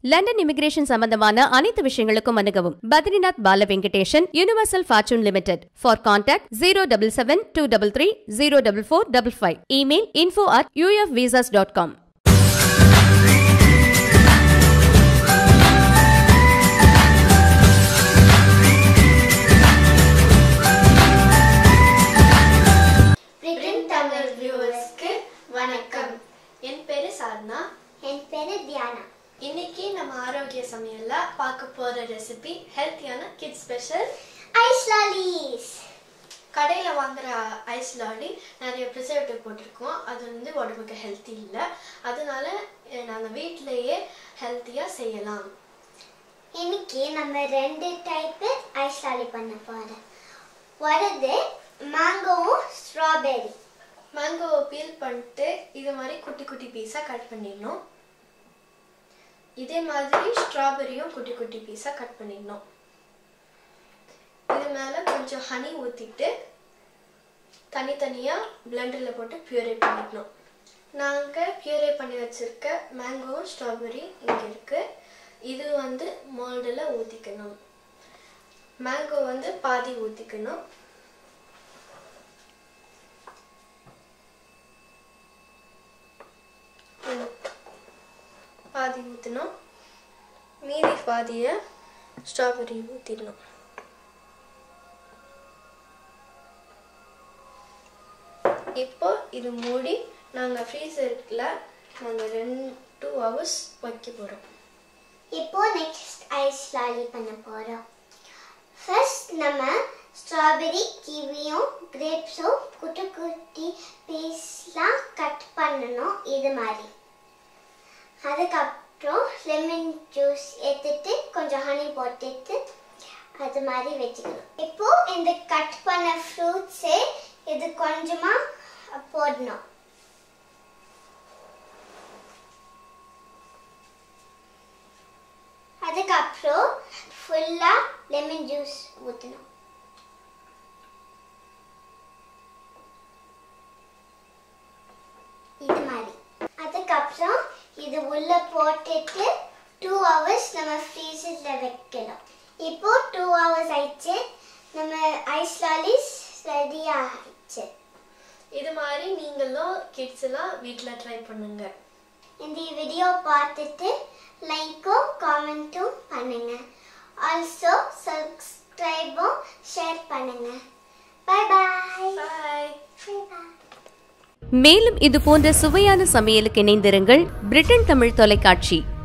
London immigration சம்பந்தமான அனைத்து விஷயங்களுக்கும் அணுகவும் Badrinath Bala Venkatesan universal fortune limited for contact zero double seven two double three zero double four double five email info at UF visas dot com Britain Tamil வியூவர்ஸ்க்கு வணக்கம் என் பேரு சார்னா என் பேரு தியானா இன்னைக்கு நம்ம ஆரோக்கிய சமையல்ல பார்க்க போற ரெசிபி ஹெல்த்தியான கிட் ஸ்பெஷல் ஐஸ் லாலிஸ் கடையில் வாங்குற ஐஸ் லாலி நிறைய ப்ரிசர்வேட்டிவ் போட்டிருக்கோம் அது வந்து உடம்புக்கு ஹெல்த்தி இல்லை அதனால நாங்கள் வீட்டிலேயே ஹெல்த்தியாக செய்யலாம் இன்னைக்கு நம்ம ரெண்டு டைப் ஐஸ் லாலி பண்ண போறோம் வரது மேங்கோவும் ஸ்ட்ராபெரி மேங்கோவை பீல் பண்ணிட்டு இது மாதிரி குட்டி குட்டி பீஸாக கட் பண்ணிடணும் இதே மாதிரி ஸ்ட்ராபெரியும் குட்டி குட்டி பீஸாக கட் பண்ணிடணும் இது மேலே கொஞ்சம் ஹனி ஊற்றிட்டு தனித்தனியாக பிளெண்டரில் போட்டு பியூரே பண்ணிடணும் நாங்கள் பியூரே பண்ணி வச்சுருக்க மேங்கோவும் ஸ்ட்ராபெரி இங்கே இருக்குது இது வந்து மோல்டில் ஊற்றிக்கணும் மேங்கோ வந்து பாதி ஊற்றிக்கணும் பாதி ஊற்றணும் மீதி பாதியை ஸ்ட்ராபெரி ஊற்றிடணும் இப்போ இது மூடி நாங்கள் ஃப்ரீசரில் நாங்கள் ரெண்டு டூ ஹவர்ஸ் வைக்க போகிறோம் இப்போ நெக்ஸ்ட் ஐஸ் லாலி பண்ண போறோம் ஃபர்ஸ்ட் நம்ம ஸ்ட்ராபெரி கிவியும் கிரேப்ஸும் குட்டி குட்டி பீஸ்லாம் கட் பண்ணணும் இது மாதிரி அதுக்கப்புறம் லெமன் ஜூஸ் எடுத்துட்டு கொஞ்சம் ஹனி போட்டுட்டு அது மாதிரி வச்சுக்கணும் இப்போ இந்த கட் பண்ண ஃப்ரூட்ஸு இது கொஞ்சமா போடணும் அதுக்கப்புறம் ஃபுல்லாக லெமன் ஜூஸ் ஊற்றணும் இது மாதிரி அதுக்கப்புறம் இது உள்ள போட்டுட்டு டூ ஹவர்ஸ் நம்ம ஃப்ரீசரில் வைக்கணும் இப்போ டூ ஹவர்ஸ் ஆயிடுச்சு நம்ம ஐஸ் லாலிஸ் ரெடி ஆயிடுச்சு இது மாதிரி நீங்களும் கிட்ஸ் எல்லாம் வீட்டில் ட்ரை பண்ணுங்க இந்த வீடியோ பார்த்துட்டு லைக்கும் காமெண்ட்டும் பண்ணுங்க ஆல்சோ சப்ஸ்கிரைபும் ஷேர் பண்ணுங்க bye bye bye bye bye மேலும் இது போன்ற சுவையான சமையலுக்கு இணைந்திருங்கள் பிரிட்டன் தமிழ் தொலைக்காட்சி